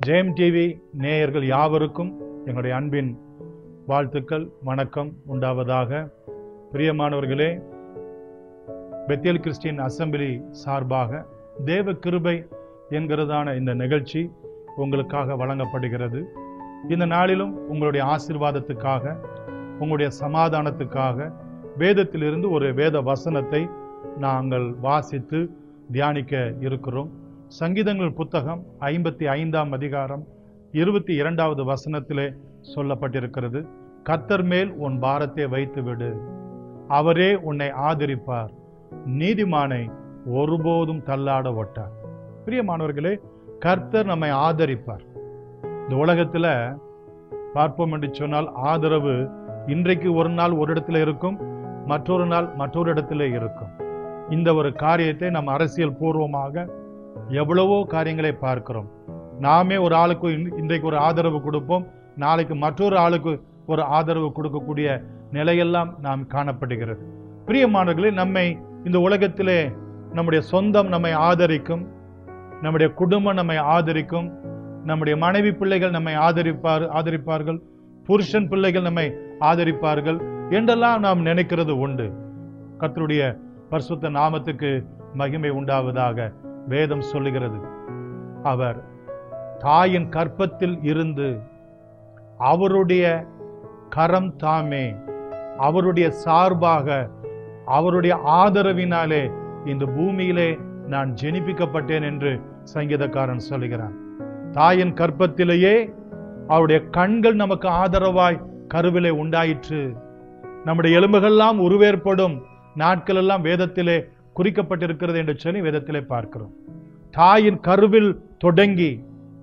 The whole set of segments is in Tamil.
ஜெயம் டிவி நேயர்கள் யாவருக்கும் எங்களுடைய அன்பின் வாழ்த்துக்கள் வணக்கம் உண்டாவதாக பிரியமானவர்களே பெத்தேல் கிறிஸ்டியன் அசம்பிளி சார்பாக தேவ கிருபை என்கிறதான இந்த நிகழ்ச்சி உங்களுக்காக வழங்கப்படுகிறது இந்த நாளிலும் உங்களுடைய ஆசீர்வாதத்துக்காக உங்களுடைய சமாதானத்துக்காக வேதத்திலிருந்து ஒரு வேத வசனத்தை நாங்கள் வாசித்து தியானிக்க இருக்கிறோம் சங்கீதங்கள் புத்தகம் ஐம்பத்தி ஐந்தாம் அதிகாரம் இருபத்தி இரண்டாவது வசனத்திலே சொல்லப்பட்டிருக்கிறது கத்தர் மேல் உன் பாரத்தை வைத்து விடு அவரே உன்னை ஆதரிப்பார் நீதிமானை ஒருபோதும் தள்ளாட ஒட்டார் பிரியமானவர்களே கர்த்தர் நம்மை ஆதரிப்பார் இந்த உலகத்துல பார்ப்போம் என்று சொன்னால் ஆதரவு இன்றைக்கு ஒரு நாள் ஒரு இடத்துல இருக்கும் மற்றொரு நாள் மற்றொரு இடத்துல இருக்கும் இந்த ஒரு காரியத்தை நம்ம அரசியல் பூர்வமாக எவ்வளவோ காரியங்களை பார்க்கிறோம் நாமே ஒரு ஆளுக்கு இன்- இன்றைக்கு ஒரு ஆதரவு கொடுப்போம் நாளைக்கு மற்றொரு ஆளுக்கு ஒரு ஆதரவு கொடுக்கக்கூடிய நிலையெல்லாம் நாம் காணப்படுகிறது பிரியமானவர்களே நம்மை இந்த உலகத்திலே நம்முடைய சொந்தம் நம்மை ஆதரிக்கும் நம்முடைய குடும்பம் நம்மை ஆதரிக்கும் நம்முடைய மனைவி பிள்ளைகள் நம்மை ஆதரிப்பார் ஆதரிப்பார்கள் புருஷன் பிள்ளைகள் நம்மை ஆதரிப்பார்கள் என்றெல்லாம் நாம் நினைக்கிறது உண்டு கர்த்தருடைய பரிசுத்த நாமத்துக்கு மகிமை உண்டாவதாக வேதம் சொல்லுகிறது அவர் தாயின் கற்பத்தில் இருந்து அவருடைய கரம் தாமே அவருடைய சார்பாக அவருடைய ஆதரவினாலே இந்த பூமியிலே நான் ஜெனிப்பிக்கப்பட்டேன் என்று சங்கீதக்காரன் சொல்லுகிறான் தாயின் கற்பத்திலேயே அவருடைய கண்கள் நமக்கு ஆதரவாய் கருவிலே உண்டாயிற்று நம்முடைய எலும்புகள்லாம் உருவேற்படும் நாட்கள் எல்லாம் வேதத்திலே குறிக்கப்பட்டிருக்கிறது என்று சொல்லி வேதத்திலே பார்க்கிறோம் தாயின் கருவில் தொடங்கி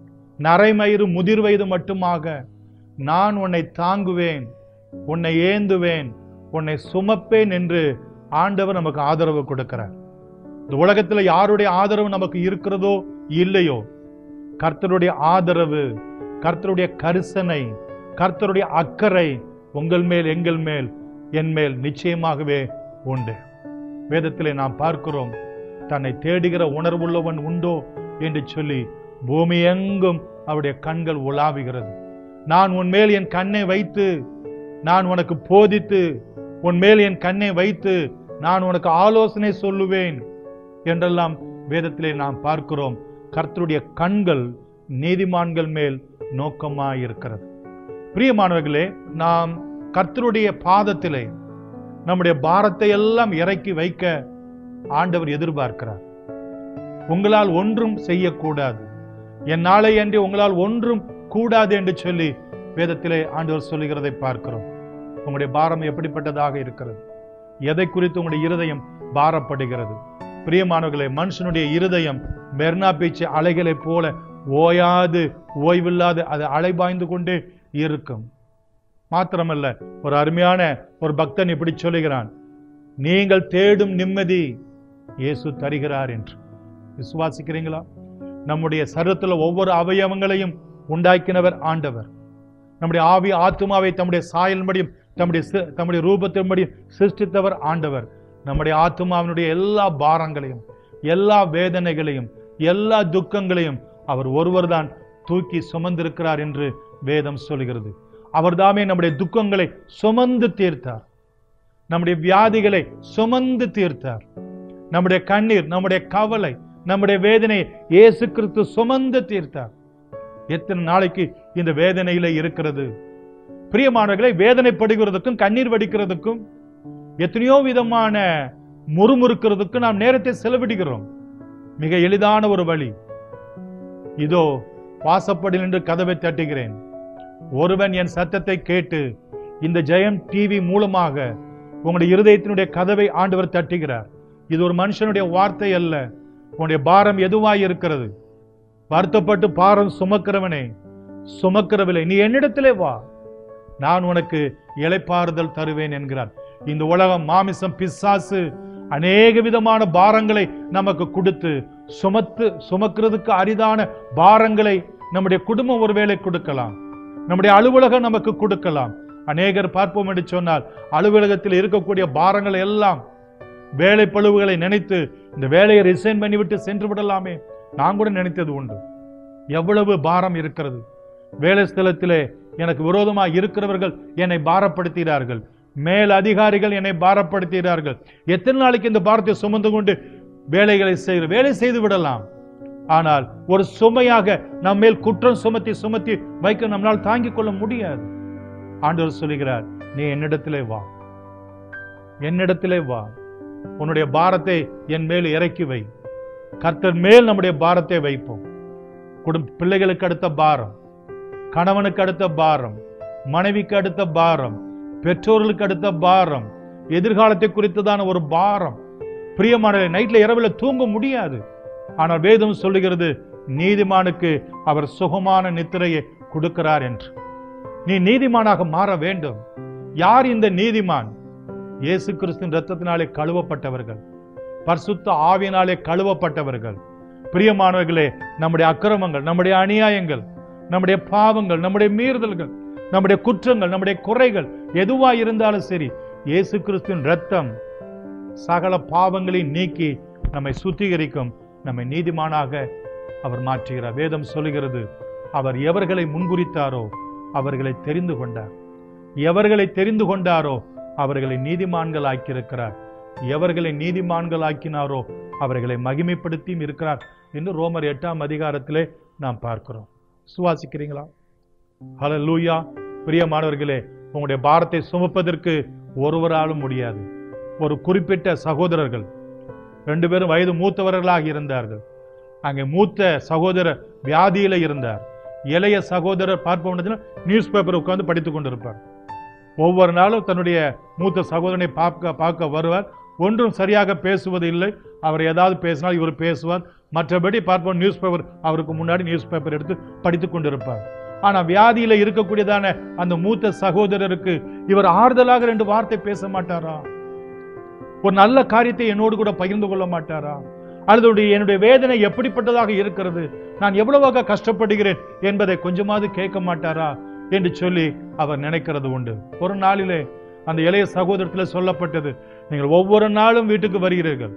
நரைமயிறு முதிர் வயது மட்டுமாக நான் உன்னை தாங்குவேன் உன்னை ஏந்துவேன் உன்னை சுமப்பேன் என்று ஆண்டவர் நமக்கு ஆதரவு கொடுக்கிறார் இந்த உலகத்துல யாருடைய ஆதரவு நமக்கு இருக்கிறதோ இல்லையோ கர்த்தருடைய ஆதரவு கர்த்தருடைய கரிசனை கர்த்தருடைய அக்கறை உங்கள் மேல் எங்கள் மேல் என் மேல் நிச்சயமாகவே உண்டு வேதத்திலே நாம் பார்க்கிறோம் தன்னை தேடுகிற உணர்வுள்ளவன் உண்டோ என்று சொல்லி பூமி எங்கும் அவருடைய கண்கள் உலாவுகிறது நான் உன் மேல் என் கண்ணை வைத்து நான் உனக்கு போதித்து உன் மேல் என் கண்ணை வைத்து நான் உனக்கு ஆலோசனை சொல்லுவேன் என்றெல்லாம் வேதத்திலே நாம் பார்க்கிறோம் கர்த்தருடைய கண்கள் நீதிமான்கள் மேல் நோக்கமாயிருக்கிறது பிரியமானவர்களே நாம் கர்த்தருடைய பாதத்திலே நம்முடைய பாரத்தை எல்லாம் இறக்கி வைக்க ஆண்டவர் எதிர்பார்க்கிறார் உங்களால் ஒன்றும் செய்யக்கூடாது என் நாளை அன்றி உங்களால் ஒன்றும் கூடாது என்று சொல்லி வேதத்திலே ஆண்டவர் சொல்லுகிறதை பார்க்கிறோம் உங்களுடைய பாரம் எப்படிப்பட்டதாக இருக்கிறது எதை குறித்து உங்களுடைய இருதயம் பாரப்படுகிறது பிரியமானவர்களே மனுஷனுடைய இருதயம் மெர்னா பீச்சு அலைகளைப் போல ஓயாது ஓய்வில்லாது அது அலைபாய்ந்து கொண்டே இருக்கும் மாத்திரமல்ல ஒரு அருமையான ஒரு பக்தன் இப்படி சொல்லுகிறான் நீங்கள் தேடும் நிம்மதி இயேசு தருகிறார் என்று விசுவாசிக்கிறீங்களா நம்முடைய சரீரத்தில் ஒவ்வொரு அவயவங்களையும் உண்டாக்கினவர் ஆண்டவர் நம்முடைய ஆவி ஆத்துமாவை தம்முடைய சாயல்படியும் தம்முடைய சி- தம்முடைய ரூபத்தின்படியும் சிருஷ்டித்தவர் ஆண்டவர் நம்முடைய ஆத்துமாவினுடைய எல்லா பாரங்களையும் எல்லா வேதனைகளையும் எல்லா துக்கங்களையும் அவர் ஒருவர்தான் தூக்கி சுமந்திருக்கிறார் என்று வேதம் சொல்கிறது அவர்தாமே நம்முடைய துக்கங்களை சுமந்து தீர்த்தார் நம்முடைய வியாதிகளை சுமந்து தீர்த்தார் நம்முடைய கண்ணீர் நம்முடைய கவலை நம்முடைய வேதனை இயேசு கிறிஸ்து சுமந்து தீர்த்தார் எத்தனை நாளைக்கு இந்த வேதனையில இருக்கிறது பிரியமானவர்களை வேதனைப்படுகிறதுக்கும் கண்ணீர் வடிக்கிறதுக்கும் எத்தனையோ விதமான முறுமுறுக்கிறதுக்கும் நாம் நேரத்தை செலவிடுகிறோம் மிக எளிதான ஒரு வழி இதோ வாசப்படி நின்று கதவை தட்டுகிறேன் ஒருவன் என் சத்தத்தை கேட்டு இந்த ஜெயம் டிவி மூலமாக உங்களுடைய இருதயத்தினுடைய கதவை ஆண்டவர் தட்டுகிறார் இது ஒரு மனுஷனுடைய வார்த்தை அல்ல உன்னுடைய பாரம் எதுவாய் இருக்கிறது வருத்தப்பட்டு பாரம் சுமக்கிறவனே சுமக்கிறவில்லை நீ என்னிடத்திலே வா நான் உனக்கு இளைப்பாறுதல் தருவேன் என்கிறார் இந்த உலகம் மாமிசம் பிசாசு அநேக விதமான பாரங்களை நமக்கு கொடுத்து சுமத்து சுமக்கிறதுக்கு அரிதான பாரங்களை நம்முடைய குடும்பம் ஒருவேளை கொடுக்கலாம் நம்முடைய அலுவலகம் நமக்கு கொடுக்கலாம் அநேகர் பார்ப்போம் என்று சொன்னால் அலுவலகத்தில் இருக்கக்கூடிய பாரங்களை எல்லாம் வேலை பழுவுகளை நினைத்து இந்த வேலையை ரிசைன் பண்ணிவிட்டு சென்று விடலாமே நான் கூட நினைத்தது உண்டு எவ்வளவு பாரம் இருக்கிறது வேலை ஸ்தலத்திலே எனக்கு விரோதமாக இருக்கிறவர்கள் என்னை பாரப்படுத்துகிறார்கள் மேல் அதிகாரிகள் என்னை பாரப்படுத்துகிறார்கள் எத்தனை நாளைக்கு இந்த பாரத்தை சுமந்து கொண்டு வேலைகளை செய்கிற வேலை செய்து விடலாம் ஆனால் ஒரு சுமையாக நம்ம மேல் குற்றம் சுமத்தி சுமத்தி வைக்க நம்மால் தாங்கிக் கொள்ள முடியாது ஆண்டவர் சொல்லுகிறார் நீ என்னிடத்திலே வா என்னிடத்திலே வா உன்னுடைய பாரத்தை என் மேல் இறக்கி வை கர்த்தர் மேல் நம்முடைய பாரத்தை வைப்போம் குடும்ப பிள்ளைகளுக்கு அடுத்த பாரம் கணவனுக்கு அடுத்த பாரம் மனைவிக்கு அடுத்த பாரம் பெற்றோர்களுக்கு அடுத்த பாரம் எதிர்காலத்தை குறித்ததான ஒரு பாரம் பிரியமான நைட்ல இரவுல தூங்க முடியாது ஆனால் வேதம் சொல்லுகிறது நீதிமானுக்கு அவர் சுகமான நித்திரையை கொடுக்கிறார் என்று நீ நீதிமானாக மாற வேண்டும் யார் இந்த நீதிமான் இயேசு கிறிஸ்துவின் ரத்தத்தினாலே கழுவப்பட்டவர்கள் பரிசுத்த ஆவியினாலே கழுவப்பட்டவர்கள் பிரியமானவர்களே நம்முடைய அக்கிரமங்கள் நம்முடைய அநியாயங்கள் நம்முடைய பாவங்கள் நம்முடைய மீறுதல்கள் நம்முடைய குற்றங்கள் நம்முடைய குறைகள் எதுவா இருந்தாலும் சரி இயேசு கிறிஸ்துவின் ரத்தம் சகல பாவங்களையும் நீக்கி நம்மை சுத்திகரிக்கும் நம்மை நீதிமானாக அவர் மாற்றுகிறார் வேதம் சொல்லுகிறது அவர் எவர்களை முன்குறித்தாரோ அவர்களை தெரிந்து கொண்டார் எவர்களை தெரிந்து கொண்டாரோ அவர்களை நீதிமான்கள் ஆக்கியிருக்கிறார் எவர்களை நீதிமான்கள் ஆக்கினாரோ அவர்களை மகிமைப்படுத்தியும் இருக்கிறார் என்று ரோமர் எட்டாம் அதிகாரத்திலே நாம் பார்க்கிறோம் சுவாசிக்கிறீங்களா ஹலோ லூயா பிரியமானவர்களே உங்களுடைய பாரத்தை சுமப்பதற்கு ஒருவராலும் முடியாது ஒரு குறிப்பிட்ட சகோதரர்கள் ரெண்டு பேரும் வயது மூத்தவர்களாக இருந்தார்கள் அங்கே மூத்த சகோதரர் வியாதியில இருந்தார் இளைய சகோதரர் பார்ப்போம் நியூஸ் பேப்பர் உட்கார்ந்து படித்துக் கொண்டிருப்பார் ஒவ்வொரு நாளும் தன்னுடைய மூத்த சகோதரனை பார்க்க பார்க்க வருவார் ஒன்றும் சரியாக பேசுவது இல்லை அவர் ஏதாவது பேசினால் இவர் பேசுவார் மற்றபடி பார்ப்போம் நியூஸ் பேப்பர் அவருக்கு முன்னாடி நியூஸ் பேப்பர் எடுத்து படித்துக் கொண்டிருப்பார் ஆனா வியாதியில இருக்கக்கூடியதான அந்த மூத்த சகோதரருக்கு இவர் ஆறுதலாக ரெண்டு வார்த்தை பேச மாட்டாரா ஒரு நல்ல காரியத்தை என்னோடு கூட பகிர்ந்து கொள்ள மாட்டாரா அல்லது என்னுடைய வேதனை எப்படிப்பட்டதாக இருக்கிறது நான் எவ்வளவாக கஷ்டப்படுகிறேன் என்பதை கொஞ்சமாவது கேட்க மாட்டாரா என்று சொல்லி அவர் நினைக்கிறது உண்டு ஒரு நாளிலே அந்த இளைய சகோதரத்தில் சொல்லப்பட்டது நீங்கள் ஒவ்வொரு நாளும் வீட்டுக்கு வருகிறீர்கள்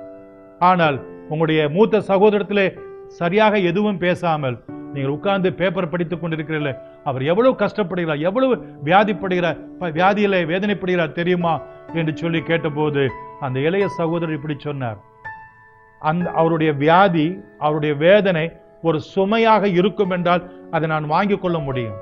ஆனால் உங்களுடைய மூத்த சகோதரத்திலே சரியாக எதுவும் பேசாமல் நீங்கள் உட்கார்ந்து பேப்பர் படித்துக் கொண்டிருக்கிறீர்கள் அவர் எவ்வளவு கஷ்டப்படுகிறார் எவ்வளவு வியாதிப்படுகிறார் ப- வியாதியிலே வேதனைப்படுகிறார் தெரியுமா என்று சொல்லி கேட்டபோது அந்த இளைய சகோதரர் இப்படி சொன்னார் அந்த அவருடைய வியாதி அவருடைய வேதனை ஒரு சுமையாக இருக்கும் என்றால் அதை நான் வாங்கிக் கொள்ள முடியும்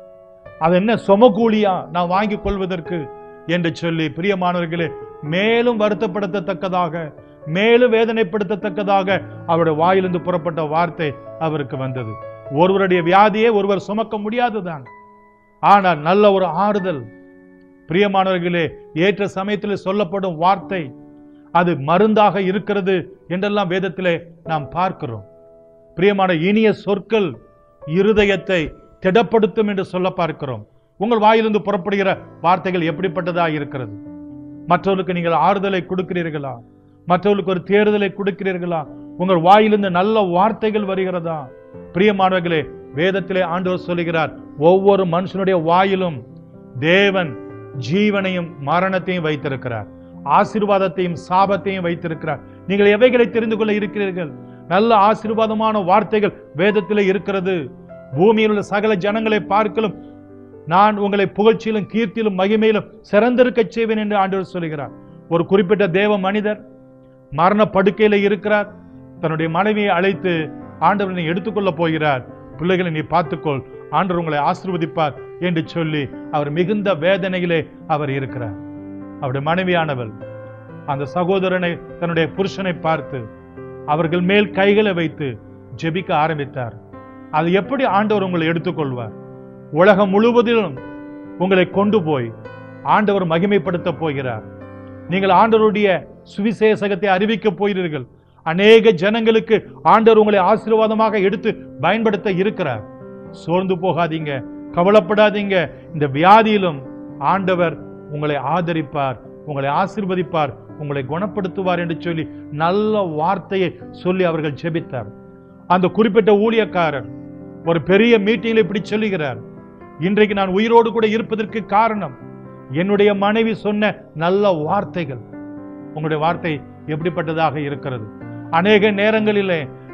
அது என்ன சுமக்கூலியா நான் வாங்கிக் கொள்வதற்கு என்று சொல்லி பிரியமானவர்களே மேலும் வருத்தப்படுத்தத்தக்கதாக மேலும் வேதனைப்படுத்தத்தக்கதாக அவருடைய வாயிலிருந்து புறப்பட்ட வார்த்தை அவருக்கு வந்தது ஒருவருடைய வியாதியை ஒருவர் சுமக்க முடியாதுதான் ஆனால் நல்ல ஒரு ஆறுதல் பிரியமானவர்களே ஏற்ற சமயத்தில் சொல்லப்படும் வார்த்தை அது மருந்தாக இருக்கிறது என்றெல்லாம் வேதத்திலே நாம் பார்க்கிறோம் பிரியமான இனிய சொற்கள் இருதயத்தை திடப்படுத்தும் என்று சொல்ல பார்க்கிறோம் உங்கள் வாயிலிருந்து புறப்படுகிற வார்த்தைகள் எப்படிப்பட்டதாக இருக்கிறது மற்றவர்களுக்கு நீங்கள் ஆறுதலை கொடுக்கிறீர்களா மற்றவர்களுக்கு ஒரு தேறுதலை கொடுக்கிறீர்களா உங்கள் வாயிலிருந்து நல்ல வார்த்தைகள் வருகிறதா பிரியமானவர்களே வேதத்திலே ஆண்டவர் சொல்லுகிறார் ஒவ்வொரு மனுஷனுடைய வாயிலும் தேவன் ஜீவனையும் மரணத்தையும் வைத்திருக்கிறார் ஆசீர்வாதத்தையும் சாபத்தையும் வைத்திருக்கிறார் நீங்கள் எவைகளை தெரிந்து கொள்ள இருக்கிறீர்கள் நல்ல ஆசீர்வாதமான வார்த்தைகள் வேதத்திலே இருக்கிறது பூமியில் உள்ள சகல ஜனங்களை பார்க்கலும் நான் உங்களை புகழ்ச்சியிலும் கீர்த்தியிலும் மகிமையிலும் சிறந்திருக்கச் செய்வேன் என்று ஆண்டவர் சொல்கிறார் ஒரு குறிப்பிட்ட தேவ மனிதர் மரண படுக்கையில இருக்கிறார் தன்னுடைய மனைவியை அழைத்து ஆண்டவனை எடுத்துக்கொள்ள போகிறார் பிள்ளைகளை நீ பார்த்துக்கொள் ஆண்டவர் உங்களை ஆசீர்வதிப்பார் என்று சொல்லி அவர் மிகுந்த வேதனையிலே அவர் இருக்கிறார் அவருடைய மனைவியானவள் அந்த சகோதரனை தன்னுடைய புருஷனை பார்த்து அவர்கள் மேல் கைகளை வைத்து ஜெபிக்க ஆரம்பித்தார் அது எப்படி ஆண்டவர் உங்களை எடுத்துக்கொள்வார் உலகம் முழுவதிலும் உங்களை கொண்டு போய் ஆண்டவர் மகிமைப்படுத்த போகிறார் நீங்கள் ஆண்டவருடைய சுவிசேஷகத்தை அறிவிக்க போகிறீர்கள் அநேக ஜனங்களுக்கு ஆண்டவர் உங்களை ஆசீர்வாதமாக எடுத்து பயன்படுத்த இருக்கிறார் சோர்ந்து போகாதீங்க கவலைப்படாதீங்க இந்த வியாதியிலும் ஆண்டவர் உங்களை ஆதரிப்பார் உங்களை ஆசீர்வதிப்பார் உங்களை குணப்படுத்துவார் என்று சொல்லி நல்ல வார்த்தையை சொல்லி அவர்கள் ஜெபித்தார் அந்த குறிப்பிட்ட ஊழியக்காரர் ஒரு பெரிய மீட்டிங்கில் இப்படி சொல்லுகிறார் இன்றைக்கு நான் உயிரோடு கூட இருப்பதற்கு காரணம் என்னுடைய மனைவி சொன்ன நல்ல வார்த்தைகள் உங்களுடைய வார்த்தை எப்படிப்பட்டதாக இருக்கிறது அநேக நேரங்களிலே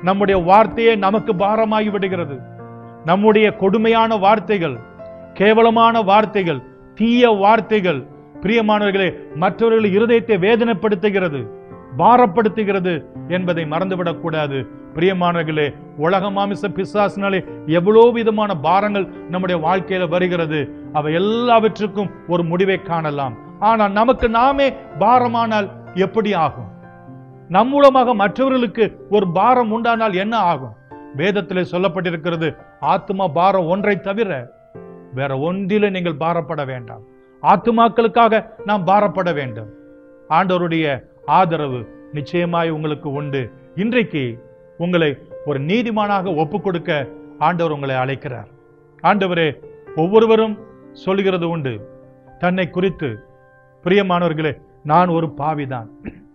நம்முடைய வார்த்தையே நமக்கு பாரமாகி விடுகிறது நம்முடைய கொடுமையான வார்த்தைகள் கேவலமான வார்த்தைகள் தீய வார்த்தைகள் பிரியமானவர்களே மற்றவர்கள் இருதயத்தை வேதனைப்படுத்துகிறது பாரப்படுத்துகிறது என்பதை மறந்துவிடக் கூடாது பிரியமானவர்களே உலக மாமிச பிசாசினாலே எவ்வளோ விதமான பாரங்கள் நம்முடைய வாழ்க்கையில வருகிறது அவை எல்லாவற்றுக்கும் ஒரு முடிவை காணலாம் ஆனால் நமக்கு நாமே பாரமானால் எப்படி ஆகும் நம் மூலமாக மற்றவர்களுக்கு ஒரு பாரம் உண்டானால் என்ன ஆகும் வேதத்திலே சொல்லப்பட்டிருக்கிறது ஆத்மா பாரம் ஒன்றை தவிர வேற ஒன்றில நீங்கள் பாரப்பட வேண்டாம் ஆத்துமாக்களுக்காக நாம் பாரப்பட வேண்டும் ஆண்டவருடைய ஆதரவு நிச்சயமாய் உங்களுக்கு உண்டு இன்றைக்கு உங்களை ஒரு நீதிமானாக ஒப்பு கொடுக்க ஆண்டவர் உங்களை அழைக்கிறார் ஆண்டவரே ஒவ்வொருவரும் சொல்கிறது உண்டு தன்னை குறித்து பிரியமானவர்களே நான் ஒரு பாவிதான்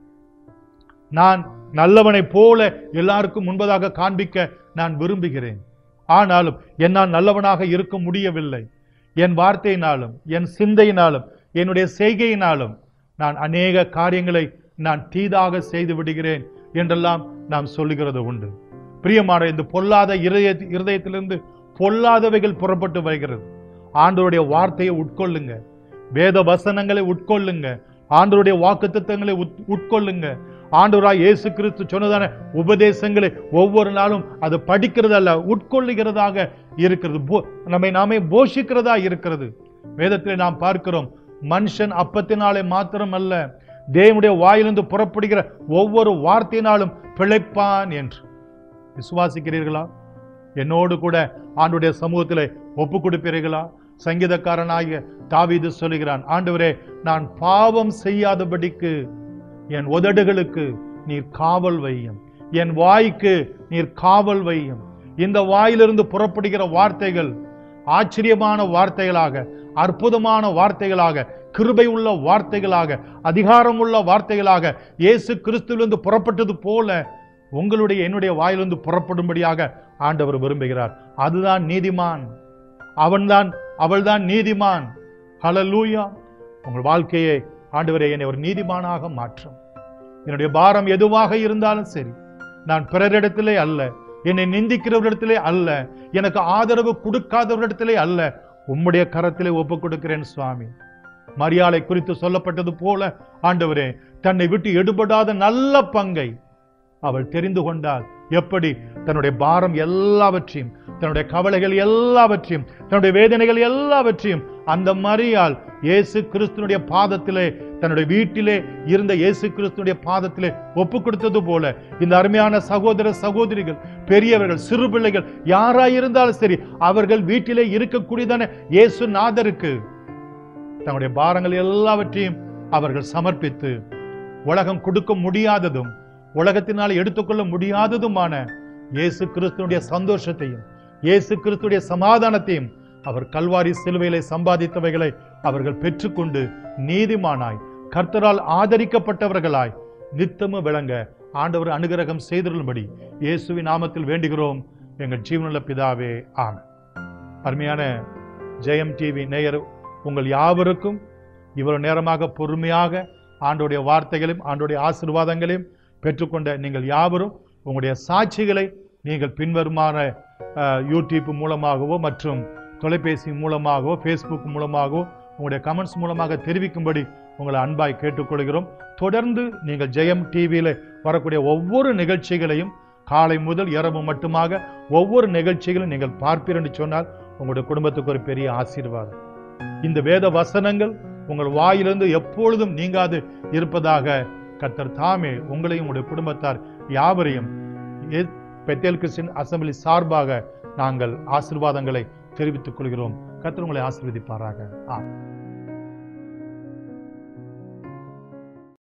நான் நல்லவனைப் போல எல்லாருக்கும் முன்பதாக காண்பிக்க நான் விரும்புகிறேன் ஆனாலும் என்னால் நல்லவனாக இருக்க முடியவில்லை என் வார்த்தையினாலும் என் சிந்தையினாலும் என்னுடைய செய்கையினாலும் நான் அநேக காரியங்களை நான் தீதாக செய்து விடுகிறேன் என்றெல்லாம் நாம் சொல்லுகிறது உண்டு பிரியமான இந்த பொல்லாத இருதய இருதயத்திலிருந்து பொல்லாதவைகள் புறப்பட்டு வருகிறது ஆண்டவருடைய வார்த்தையை உட்கொள்ளுங்க வேத வசனங்களை உட்கொள்ளுங்க ஆண்டவருடைய வாக்குத்தத்தங்களை உட்- உட்கொள்ளுங்க ஆண்டவராய் இயேசு கிறிஸ்து சொன்னதான உபதேசங்களை ஒவ்வொரு நாளும் அது படிக்கிறதல்ல உட்கொள்ளுகிறதாக இருக்கிறது போ- நம்மை நாமே போஷிக்கிறதா இருக்கிறது வேதத்திலே நாம் பார்க்கிறோம் மனுஷன் அப்பத்தினாலே மாத்திரம் அல்ல தேவனுடைய வாயிலிருந்து புறப்படுகிற ஒவ்வொரு வார்த்தையினாலும் பிழைப்பான் என்று விசுவாசிக்கிறீர்களா என்னோடு கூட ஆண்டுடைய சமூகத்திலே ஒப்பு கொடுப்பீர்களா சங்கீதக்காரனாகிய தாவீது சொல்லுகிறான் ஆண்டவரே நான் பாவம் செய்யாதபடிக்கு என் உதடுகளுக்கு நீர் காவல் வையும் என் வாய்க்கு நீர் காவல் வையும் இந்த வாயிலிருந்து புறப்படுகிற வார்த்தைகள் ஆச்சரியமான வார்த்தைகளாக அற்புதமான வார்த்தைகளாக கிருபை உள்ள வார்த்தைகளாக அதிகாரமுள்ள வார்த்தைகளாக இயேசு கிறிஸ்துவிலிருந்து புறப்பட்டது போல உங்களுடைய என்னுடைய வாயிலிருந்து புறப்படும்படியாக ஆண்டவர் விரும்புகிறார் அதுதான் நீதிமான் அவன்தான் அவள்தான் நீதிமான் ஹalleluya உங்கள் வாழ்க்கையை ஆண்டவரே என்னை ஒரு நீதிமானாக மாற்றும் என்னுடைய பாரம் எதுவாக இருந்தாலும் சரி நான் பிறரிடத்திலே அல்ல என்னை நிந்திக்கிறவரிடத்திலே அல்ல எனக்கு ஆதரவு கொடுக்காதவரிடத்திலே அல்ல உம்முடைய கரத்திலே ஒப்பு கொடுக்கிறேன் சுவாமி மரியாதை குறித்து சொல்லப்பட்டது போல ஆண்டவரே தன்னை விட்டு எடுபடாத நல்ல பங்கை அவள் தெரிந்து கொண்டால் எப்படி தன்னுடைய பாரம் எல்லாவற்றையும் தன்னுடைய கவலைகள் எல்லாவற்றையும் தன்னுடைய வேதனைகள் எல்லாவற்றையும் அந்த மரியாள் இயேசு கிறிஸ்துனுடைய பாதத்திலே தன்னுடைய வீட்டிலே இருந்த இயேசு கிறிஸ்துனுடைய பாதத்திலே ஒப்பு கொடுத்தது போல இந்த அருமையான சகோதர சகோதரிகள் பெரியவர்கள் சிறு பிள்ளைகள் யாராயிருந்தாலும் சரி அவர்கள் வீட்டிலே இருக்கக்கூடியதான இயேசு நாதருக்கு தன்னுடைய பாரங்கள் எல்லாவற்றையும் அவர்கள் சமர்ப்பித்து உலகம் கொடுக்க முடியாததும் உலகத்தினால் எடுத்துக்கொள்ள முடியாததுமான இயேசு கிறிஸ்துனுடைய சந்தோஷத்தையும் இயேசு கிறிஸ்துடைய சமாதானத்தையும் அவர் கல்வாரி சிலுவையிலே சம்பாதித்தவைகளை அவர்கள் பெற்றுக்கொண்டு நீதிமானாய் கர்த்தரால் ஆதரிக்கப்பட்டவர்களாய் நித்தமும் விளங்க ஆண்டவர் அனுகிரகம் செய்திரும்படி இயேசுவின் நாமத்தில் வேண்டுகிறோம் எங்கள் ஜீவனுள்ள பிதாவே ஆமென் அருமையான ஜெயம் டிவி நேயர் உங்கள் யாவருக்கும் இவ்வளவு நேரமாக பொறுமையாக ஆண்டோடைய வார்த்தைகளையும் ஆண்டோடைய ஆசீர்வாதங்களையும் பெற்றுக்கொண்ட நீங்கள் யாவரும் உங்களுடைய சாட்சிகளை நீங்கள் பின்வருமான அஹ், யூடியூப் மூலமாகவோ மற்றும் தொலைபேசி மூலமாகவோ ஃபேஸ்புக் மூலமாகவோ உங்களுடைய கமெண்ட்ஸ் மூலமாக தெரிவிக்கும்படி உங்களை அன்பாய் கேட்டுக்கொள்கிறோம் தொடர்ந்து நீங்கள் ஜெயம் டிவியில் வரக்கூடிய ஒவ்வொரு நிகழ்ச்சிகளையும் காலை முதல் இரவு மட்டுமாக ஒவ்வொரு நிகழ்ச்சிகளும் நீங்கள் பார்ப்பீர் என்று சொன்னால் உங்களுடைய குடும்பத்துக்கு ஒரு பெரிய ஆசீர்வாதம் இந்த வேத வசனங்கள் உங்கள் வாயிலிருந்து எப்பொழுதும் நீங்காது இருப்பதாக கர்த்தர் தாமே உங்களையும் உங்களுடைய குடும்பத்தார் யாவரையும் எ- பெத்தேல் கிறிஸ்டின் அசம்பிளி சார்பாக நாங்கள் ஆசீர்வாதங்களை தெரிவித்துக் கொள்கிறோம் கர்த்தர் உங்களை ஆசீர்வதிப்பாராக ஆ